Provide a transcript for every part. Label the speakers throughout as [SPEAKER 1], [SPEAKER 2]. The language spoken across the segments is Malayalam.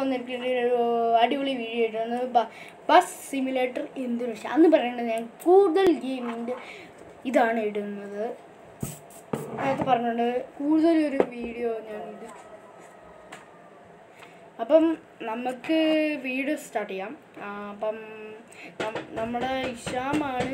[SPEAKER 1] വന്നിരിക്കുന്ന ഒരു അടിപൊളി വീഡിയോ ആയിട്ടാണ് ബസ് സിമുലേറ്റർ എന്തൊരു പക്ഷേ അന്ന് പറയേണ്ടത് ഞാൻ കൂടുതൽ ഗെയിമിൻ്റെ ഇതാണ് ഇടുന്നത് അതിനകത്ത് പറഞ്ഞിട്ടുണ്ട് കൂടുതൽ ഒരു വീഡിയോ ഞാൻ ഇത് അപ്പം നമുക്ക് വീഡിയോ സ്റ്റാർട്ട് ചെയ്യാം ആ, അപ്പം നം- നമ്മുടെ ഇഷാമാണ്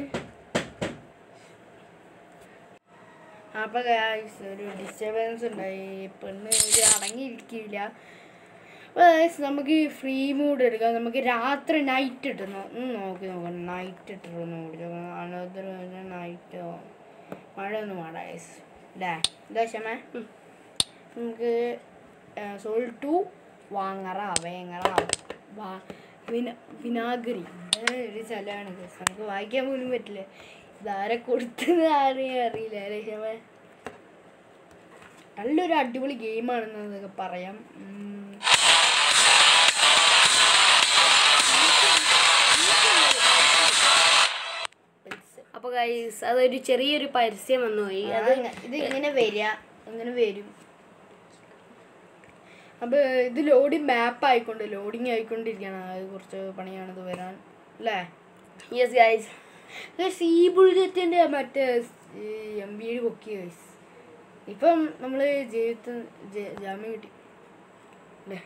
[SPEAKER 1] അപ്പോൾ ഗായ്സ് ഒരു ഡിസ്റ്റർബൻസ് ഉണ്ടായി പെണ്ണ് ഒരു അടങ്ങിയിരിക്കില്ല അപ്പോൾ ഗായ്സ് നമുക്ക് ഈ ഫ്രീ മൂഡ് എടുക്കാം നമുക്ക് രാത്രി നൈറ്റ് ഇട്ടുന്നു ഒന്ന് നോക്കി നോക്കണം നൈറ്റ് ഇട്ടിട്ടൊന്ന് ഓടി നോക്കണം അനന്തര നൈറ്റ് മഴ ഒന്നും വേണ്ട ഗായ്സ് ഇല്ലേ ഇതാ ക്ഷമ നമുക്ക് സോൾ ടു വാങ്ങറ വേങ്ങറ വാ വിന വിനാഗിരി ഇത് ഒരു സ്ഥലമാണ് ഗൈസ് നമുക്ക് വായിക്കാൻ പോലും പറ്റില്ല ഇതാരെ കൊടുത്തത് ആരെയും അറിയില്ല അല്ലേ ക്ഷമ നല്ലൊരു അടിപൊളി ഗെയിമാണെന്നൊക്കെ പറയാം ഉം.
[SPEAKER 2] അപ്പൊ ഗൈസ് അതൊരു ചെറിയൊരു പരസ്യം വന്നു പോയി
[SPEAKER 1] അത് ഇത് ഇങ്ങനെ വരിക ഇങ്ങനെ വരും അപ്പോൾ ഇത് ലോഡിങ് മാപ്പ് ആയിക്കൊണ്ട് ലോഡിങ് ആയിക്കൊണ്ടിരിക്കുകയാണ് അത് കുറച്ച് പണിയാണിത് വരാൻ അല്ലേ
[SPEAKER 2] യെസ് ഗൈസ്
[SPEAKER 1] സീ ബുള്ളറ്റിൻ്റെ മറ്റേ എം ബി ഡി പൊക്കി ഗൈസ് ഇപ്പം നമ്മൾ ജീവിതത്തിൽ ജ- ജാമ്യം കിട്ടി അല്ലേ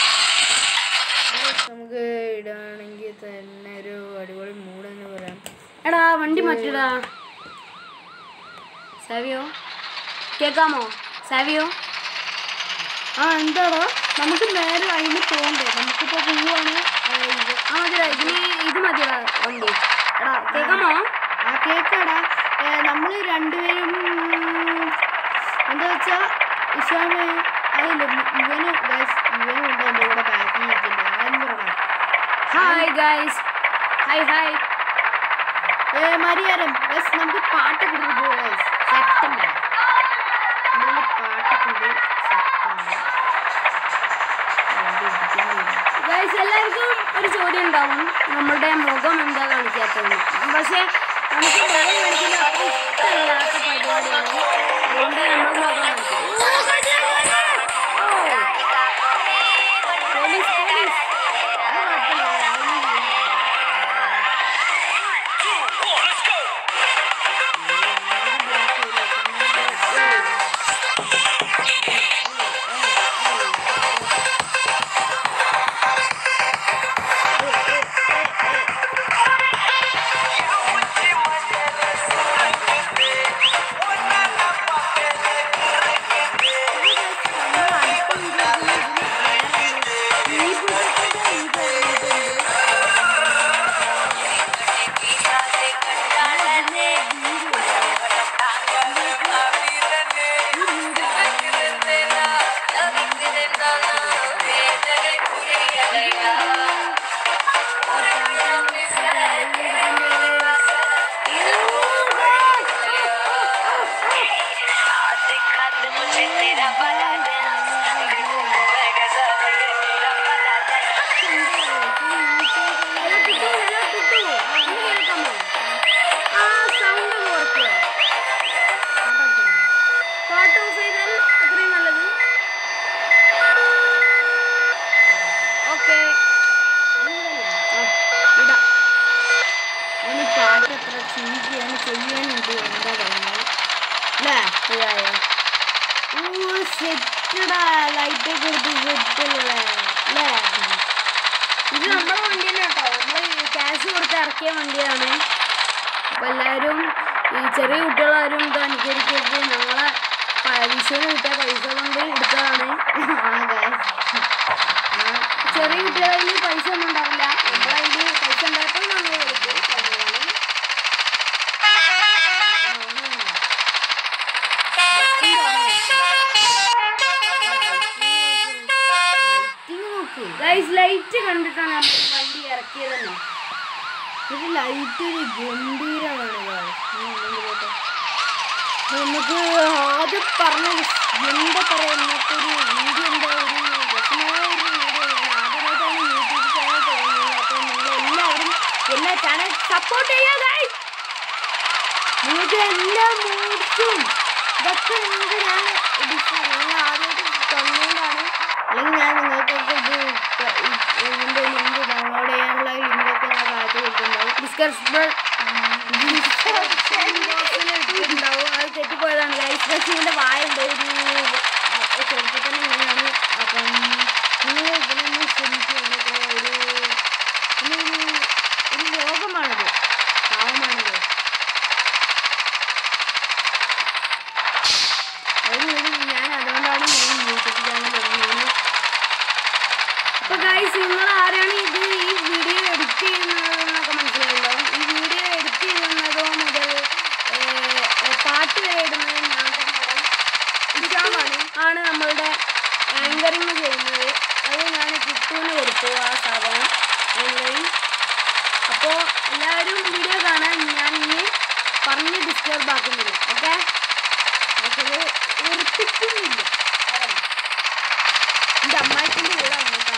[SPEAKER 1] Guys, നമുക്ക് ഇടാണെങ്കിൽ തന്നെ ഒരു അടിപൊളി മൂഡ് തന്നെ പറയാം
[SPEAKER 2] എടാ വണ്ടി മാറ്റിടാ സാവിയോ കേക്കാമോ സാവിയോ
[SPEAKER 1] ആ എന്താടാ നമുക്ക് നേരെ അതിന് പോകണ്ടേ നമുക്കിപ്പോൾ പോവാണ് ആ, ഇത്
[SPEAKER 2] ആ മതിടാ ഇതിന് ഇത് മതിടാ വണ്ടി എടാ കേക്കാമോ
[SPEAKER 1] ആ കേക്കാടാ നമ്മൾ രണ്ടുപേരും എന്താ വെച്ചാ ഇഷാമ് അതില്ല ഇവന് guys, ഇവനും ഉണ്ട് എൻ്റെ കൂടെ ബാക്കിൽ നിൽക്കുന്നത് ആരും പറയണം
[SPEAKER 2] ഹായ് ഗൈസ് ഹായ് ഹായ്
[SPEAKER 1] ഏ മരിയാരം ബസ് നമുക്ക് പാട്ടൊക്കെ ഇട്ടിട്ട് പോവാം സെറ്റല്ലേ എന്തെങ്കിലും പാട്ടൊക്കെ ഉണ്ട് സെറ്റാണ്
[SPEAKER 2] ഗൈസ് എല്ലാവർക്കും ഒരു ചോദ്യം ഉണ്ടാവും നമ്മളുടെ മുഖം എന്താ കാണിക്കാത്തതെന്ന് പക്ഷേ നമുക്ക് മുഖം കാണിക്കുന്ന അത്ര ഇഷ്ടമില്ലാത്ത പരിപാടിയാണ് അതുകൊണ്ട് നമ്മൾ മുഖം കാണിക്കും പോലീസ് പോലീസ് പാട്ട് ഓഫ് ചെയ്താൽ അത്രയും നല്ലത് ഓക്കെ ഇടാം
[SPEAKER 1] അതിന് പാട്ട് എത്ര ചിരിക്കുകയാണ് ചെയ്യാനുണ്ട് എന്താ പറയുന്നത് അല്ലേ
[SPEAKER 2] ഇതായോ
[SPEAKER 1] ഓ സെറ്റടാ ലൈറ്റൊക്കെ എടുത്ത് സെറ്റല്ലേ അല്ലേ
[SPEAKER 2] ഇത് നമ്മുടെ വണ്ടി തന്നെ കേട്ടോ നമ്മൾ ക്യാഷ് കൊടുത്ത് ഇറക്കിയ വണ്ടിയാണ് അപ്പോൾ എല്ലാവരും ഈ ചെറിയ കുട്ടികളാരും ഇത് അനുകരിക്കരുത് ഞങ്ങളെ പ- വിഷുവിന് കിട്ടിയ പൈസ കൊണ്ട് എടുത്തതാണ്
[SPEAKER 1] ആ guys.
[SPEAKER 2] ചെറിയ കുട്ടികളുടെ കയ്യിൽ പൈസ ഒന്നും ഉണ്ടാവില്ല നമ്മുടെ കയ്യിൽ പൈസ ഉണ്ടായപ്പോൾ നമ്മൾ കൊടുത്തു തന്നതാണ്.
[SPEAKER 1] Lighting നോക്ക്
[SPEAKER 2] ഗൈസ് ലൈറ്റ് കണ്ടിട്ടാണ് നമ്മൾ വണ്ടി ഇറക്കിയത് തന്നെ
[SPEAKER 1] ഇത് ലൈറ്റ് ഒരു ഗംഭീരമാണ് guys. ഇനി ഒന്നുകൂടി പോട്ടെ. നമുക്ക് ആദ്യം പറഞ്ഞ എന്താ പറയാ ഇന്നത്തെ ഒരു വീഡിയോ എന്താ ഒരു രസമായ ഒരു വീഡിയോ ഞാൻ ആദ്യമായിട്ടാണ് യൂട്യൂബ് ചാനൽ തുടങ്ങിയത് അപ്പോൾ നിങ്ങൾ എല്ലാവരും എല്ലാ ചാനൽ സപ്പോർട്ട് ചെയ്യുക guys. നിങ്ങൾക്ക് എല്ലാ മൂഡ്സും ഇതൊക്കെ നിങ്ങൾക്ക് ഞാൻ ഡിസ്- ഞാൻ ആദ്യമായിട്ട് തന്നുകൊണ്ടാണ് അല്ലെങ്കിൽ ഞാൻ നിങ്ങൾക്കൊക്കെ ഇത് ത-
[SPEAKER 2] ഡിസ്കസ് ഉണ്ടാവും അത് തെറ്റിപ്പോയതാണ് ഗൈസ് ബഷീറിന്റെ വായ ഉണ്ട് ഒരു ചെറുപ്പത്തിൽ ഇങ്ങനെയാണ്
[SPEAKER 1] അപ്പം നിങ്ങൾ ഇതിനൊന്ന് ശ്രമിക്കുകയാണെങ്കിൽ ഒരു പിന്നെ ഒരു ഒരു രോഗമാണത് പാവമാണത് അതിനൊരു ഞാൻ അതുകൊണ്ടാണ് ഞാൻ യൂട്യൂബ് ചാനൽ തുടങ്ങിയത്
[SPEAKER 2] അപ്പൊ ഗൈസ് നിങ്ങൾ ആരാണ് ഇത് ഈ വീഡിയോ എഡിറ്റ് ചെയ്യുന്നതെന്നൊക്കെ മനസ്സിലായല്ലോ ഈ വീഡിയോ എഡിറ്റ് ചെയ്യുന്നതോ മുതൽ ഏർ, ഏർ, പാട്ട് വരെ ഇടുന്നത് ഞാൻ തന്നെയാണ് ഇഷാമാണ് ആണ് നമ്മളുടെ ആങ്കറിങ് ചെയ്യുന്നത് അത് ഞാൻ കിട്ടൂന്ന് കൊടുത്തു ആ സാധനം ആങ്കറിങ് അപ്പോൾ എല്ലാവരും വീഡിയോ കാണാൻ ഞാൻ ഇനി പറഞ്ഞ് ഡിസ്റ്റർബ് ആക്കുന്നില്ല ഓക്കെ
[SPEAKER 1] പക്ഷേ ഉറപ്പിക്കുന്നില്ല എൻ്റെ അമ്മായിക്കിൻ്റെ കൂടെ അങ്ങോട്ടാണ്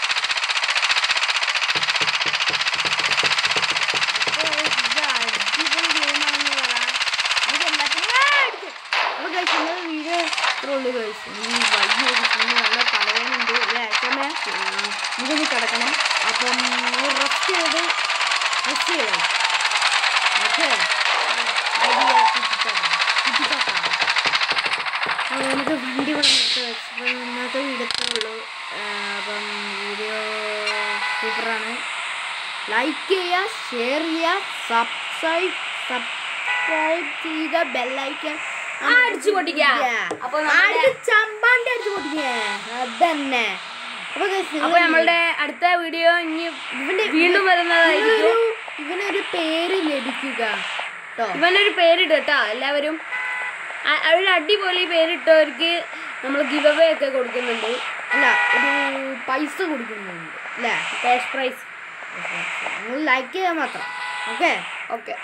[SPEAKER 1] അപ്പോൾ ഇത് അടിപൊളി ഗെയിമാണെന്ന് പറയാം നമുക്ക് എല്ലാത്തിനും ആ, അടിച്ചു. അപ്പോൾ guys, ഇന്നത്തെ വീഡിയോ ഇത്രേ ഉള്ളൂ guys. ഈ വയ്യ ഒരു സിനിമ നല്ല തലവേനുണ്ട് അല്ലേ അച്ഛമ്മേ നമുക്കൊന്ന് കിടക്കണം അപ്പം റെസ്റ്റ് ചെയ്ത് റെസ്റ്റ് ചെയ്യണം ഓക്കെ ഐഡിയ കുറ്റിച്ചാക്കാം കുറ്റിച്ചാക്കാം അപ്പോൾ നമുക്ക് വണ്ടി ഇവിടെ നിർത്തി വെച്ചപ്പോൾ ഇന്നത്തെ വീഡിയോ ഇത്രേ ഉള്ളൂ ആ, അപ്പം വീഡിയോ സൂപ്പറാണ് ലൈക്ക് ചെയ്യുക ഷെയർ ചെയ്യുക സബ്സ്ക്രൈബ് സബ്സ്ക്രൈബ് ചെയ്യുക ബെല്ലൈക്കൻ
[SPEAKER 2] അടിച്ചു പൊട്ടിക്കുക. അപ്പോൾ നമ്മുടെ-
[SPEAKER 1] ചമ്പാന്റെ അടിച്ചു പൊട്ടിക്കുക അതന്നെ അപ്പൊ guys, നിങ്ങൾ
[SPEAKER 2] അപ്പൊ നമ്മളുടെ അടുത്ത വീഡിയോ ഇനി
[SPEAKER 1] ഇവന്റെ
[SPEAKER 2] വീണ്ടും വരുന്നതായിരിക്കും
[SPEAKER 1] ഇവനൊരു- ഇവനൊരു പേര് ലഭിക്കുക കേട്ടോ
[SPEAKER 2] ഇവനൊരു പേരിട്ട് കേട്ടോ എല്ലാവരും അ- ഒരു അടിപൊളി പേരിട്ടവർക്ക് നമ്മൾ ഗിവ് അവേ ഒക്കെ കൊടുക്കുന്നുണ്ട്
[SPEAKER 1] അല്ല ഒരു പൈസ കൊടുക്കുന്നുണ്ട് അല്ലേ
[SPEAKER 2] ക്യാഷ് പ്രൈസ്
[SPEAKER 1] നിങ്ങൾ ലൈക്ക് ചെയ്താൽ മാത്രം ഓക്കെ
[SPEAKER 2] ഓക്കെ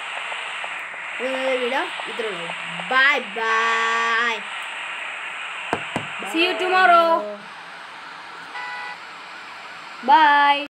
[SPEAKER 1] വീഡിയോ ഇത്രേ ഉള്ളൂ bye bye
[SPEAKER 2] See you tomorrow. By